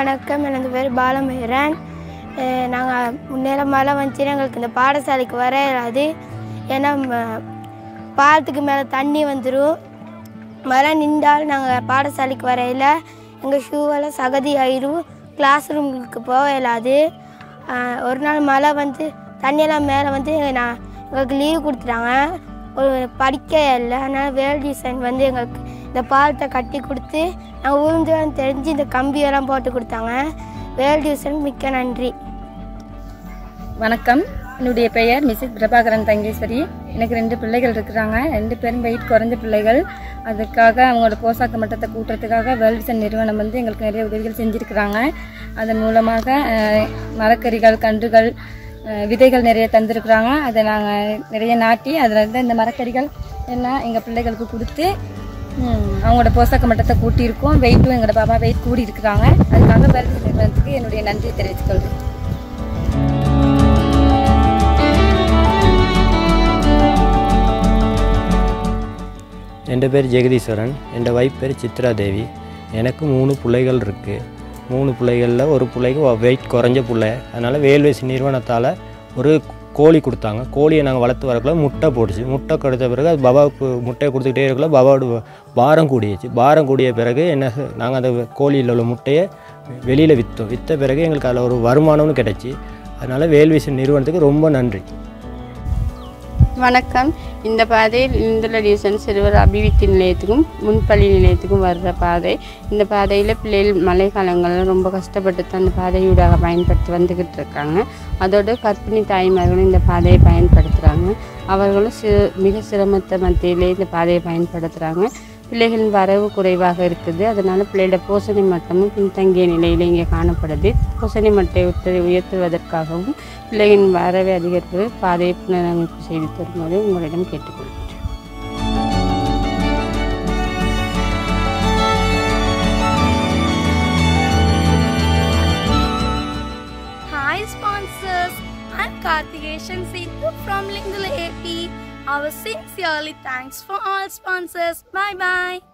வணக்கம் எனது பேர் பாலமேரன் நாங்கள் முன்னேற மழை வந்துச்சுன்னா எங்களுக்கு இந்த பாடசாலைக்கு வர இயலாது ஏன்னா ம- பாலத்துக்கு மேலே தண்ணி வந்துடும் மழை நின்றால் நாங்கள் பாடசாலைக்கு வரையில் எங்கள் ஷூவெல்லாம் சகதி ஆயிரும் கிளாஸ் ரூமுக்கு போக இயலாது அஹ், ஒரு நாள் மழை வந்து தண்ணியெல்லாம் மேலே வந்து நான் எங்களுக்கு லீவ் கொடுத்துட்டாங்க ஒரு படிக்க இல்லை அதனால் வேல் டிசைன் வந்து எங்களுக்கு இந்த பாலத்தை கட்டி கொடுத்து நாங்கள் உளுந்துலாம் தெரிஞ்சு இந்த கம்பியெல்லாம் போட்டு கொடுத்தாங்க வேல் டிசைன் மிக்க நன்றி வணக்கம் என்னுடைய பெயர் மிஸ்ஸஸ் பிரபாகரன் தங்கேஸ்வரி எனக்கு ரெண்டு பிள்ளைகள் இருக்கிறாங்க ரெண்டு பேரும் வெயிட் குறைஞ்ச பிள்ளைகள் அதுக்காக அவங்களோட போசாக்கு மட்டத்தை கூட்டுறதுக்காக வேர்ல்ட்சன் நிறுவனம் வந்து எங்களுக்கு நிறைய உதவிகள் செஞ்சுருக்கிறாங்க அதன் மூலமாக அஹ், மரக்கறிகள் கன்றுகள் அஹ், விதைகள் நிறைய தந்திருக்கிறாங்க அதை நாங்கள் நிறைய நாட்டி அதில் இருந்து இந்த மரக்கறிகள் எல்லாம் எங்கள் பிள்ளைகளுக்கு கொடுத்து ம், அவங்களோட போசாக்கு மட்டத்தை கூட்டியிருக்கோம் வெயிட்டும் எங்களோட பாபா வெயிட் கூடி இருக்கிறாங்க அதுக்காக வேர்ல்ட்சன் நிறுவனத்துக்கு என்னுடைய நன்றியை தெரிவித்துக் கொள்கிறேன் എൻ്റെ പേര് ജഗദീശ്വരൻ എൻ്റെ വൈഫ് പേര് ചിത്രാദേவி எனக்கு மூணு பிள்ளைகள் இருக்குது மூணு பிள்ளைகளில் ஒரு பிள்ளைக்கு வெயிட் குறைஞ்ச பிள்ளை அதனால் வேல்வேஸ் நிறுவனத்தால் ஒரு கோழி கொடுத்தாங்க கோழியை நாங்கள் வளர்த்து வரக்குள்ள முட்டை போட்டுச்சு முட்டை கொடுத்த பிறகு அது பபாவுக்கு முட்டையை கொடுத்துக்கிட்டே இருக்கல பபாவோட பாரம் கூடியச்சு பாரம் கூடிய பிறகு என்ன நாங்கள் அந்த கோழியில் உள்ள முட்டையை வெளியில் விற்றோம் விற்ற பிறகு எங்களுக்கு அதில் ஒரு வருமானம்னு கிடைச்சி அதனால் வேல்வேஸ் நிறுவனத்துக்கு ரொம்ப நன்றி வணக்கம் இந்த பாதையில் இந்துல டியூசன் சிறுவர் அபிவிருத்தி நிலையத்துக்கும் முன்பள்ளி நிலையத்துக்கும் வர்ற பாதை இந்த பாதையில் பிள்ளைகள் மழை காலங்களில் ரொம்ப கஷ்டப்பட்டு தான் அந்த பாதையூடாக பயன்படுத்தி வந்துக்கிட்டு இருக்காங்க அதோட கர்ப்பிணி தாய்மார்களும் இந்த பாதையை பயன்படுத்துகிறாங்க அவர்களும் சி மிக சிரமத்தை மத்தியிலே இந்த பாதையை பயன்படுத்துகிறாங்க பிள்ளைகளின் வரவு குறைவாக இருக்குது அதனால் பிள்ளையோட போஷணை மட்டமும் பின்தங்கிய நிலையில் இங்கே காணப்படுது போஷணை மட்டை உயர்த்து உயர்த்துவதற்காகவும் பிள்ளைகளின் வரவை அதிகரிப்பது பாதையை புனரமைப்பு செய்து தருமாறு உங்களிடம் கேட்டுக்கொள்கிறேன் Hi sponsors, I'm Karthikeshan Sithu from Lingula AP. Our sincerely thanks for all sponsors. Bye bye.